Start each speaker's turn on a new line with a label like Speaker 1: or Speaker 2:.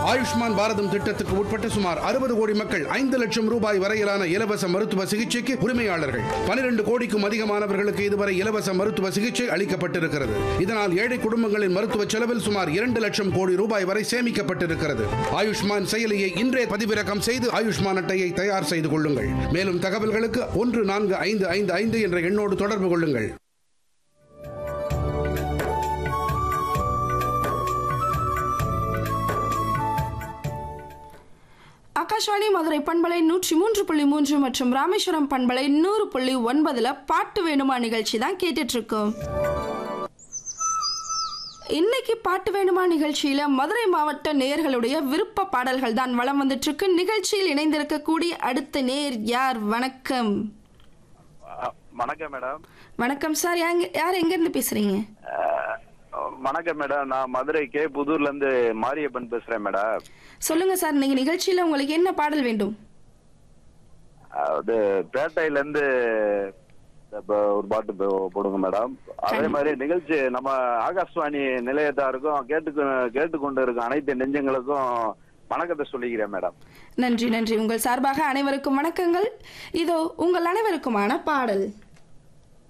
Speaker 1: ஆயுஷ்மான் பாரதம் திட்டத்துக்கு உட்பட்ட சுமார் அறுபது கோடி மக்கள் ஐந்து லட்சம் ரூபாய் வரையிலான இலவச மருத்துவ சிகிச்சைக்கு உரிமையாளர்கள் பனிரெண்டு கோடிக்கும் அதிகமானவர்களுக்கு இதுவரை இலவச மருத்துவ சிகிச்சை அளிக்கப்பட்டிருக்கிறது இதனால் ஏழை குடும்பங்களின் மருத்துவ செலவில் சுமார் இரண்டு லட்சம் கோடி ரூபாய் வரை சேமிக்கப்பட்டிருக்கிறது ஆயுஷ்மான் செயலியை இன்றே பதிவிறக்கம் செய்து ஆயுஷ்மான் அட்டையை தயார் செய்து கொள்ளுங்கள் மேலும் தகவல்களுக்கு ஒன்று நான்கு ஐந்து ஐந்து ஐந்து என்ற எண்ணோடு தொடர்பு கொள்ளுங்கள்
Speaker 2: ஆகாஷ்வாணி மதுரை பண்பலை நூற்றி மூன்று புள்ளி மூன்று மற்றும் ராமேஸ்வரம் பண்பலை நூறு புள்ளி ஒன்பதுல பாட்டு வேணுமா நிகழ்ச்சி தான் கேட்டுட்டு இருக்கோம் இன்னைக்கு பாட்டு வேணுமா நிகழ்ச்சியில மதுரை மாவட்ட நேயர்களுடைய விருப்ப பாடல்கள் தான் வலம் வந்துட்டு இருக்கு நிகழ்ச்சியில் இணைந்திருக்கக்கூடிய அடுத்த நேர் யார் வணக்கம்
Speaker 3: அஹ், வணக்கம் மேடம்
Speaker 2: வணக்கம் சார் யாங்க யார் எங்க இருந்து பேசுறீங்க
Speaker 3: அஹ், வணக்கம் மேடம் நான் மதுரை கே புதூர்ல இருந்து மாரியப்பன் பேசுறேன் மேடம்
Speaker 2: சொல்லுங்க சார் நீங்க நிகழ்ச்சியில உங்களுக்கு என்ன பாடல் வேண்டும்
Speaker 3: அது பேட்டையில இருந்து இப்ப ஒரு பாட்டு போ- போடுங்க மேடம் அதே மாதிரி நிகழ்ச்சி நம்ம ஆகாஷ்வாணி நிலையத்தாருக்கும் கேட்டு கேட்டுக்கொண்டு இருக்கும் அனைத்து நெஞ்சங்களுக்கும் வணக்கத்தை சொல்லிக்கிறேன் மேடம்
Speaker 2: நன்றி நன்றி உங்கள் சார்பாக அனைவருக்கும் வணக்கங்கள் இதோ உங்கள் அனைவருக்குமான பாடல்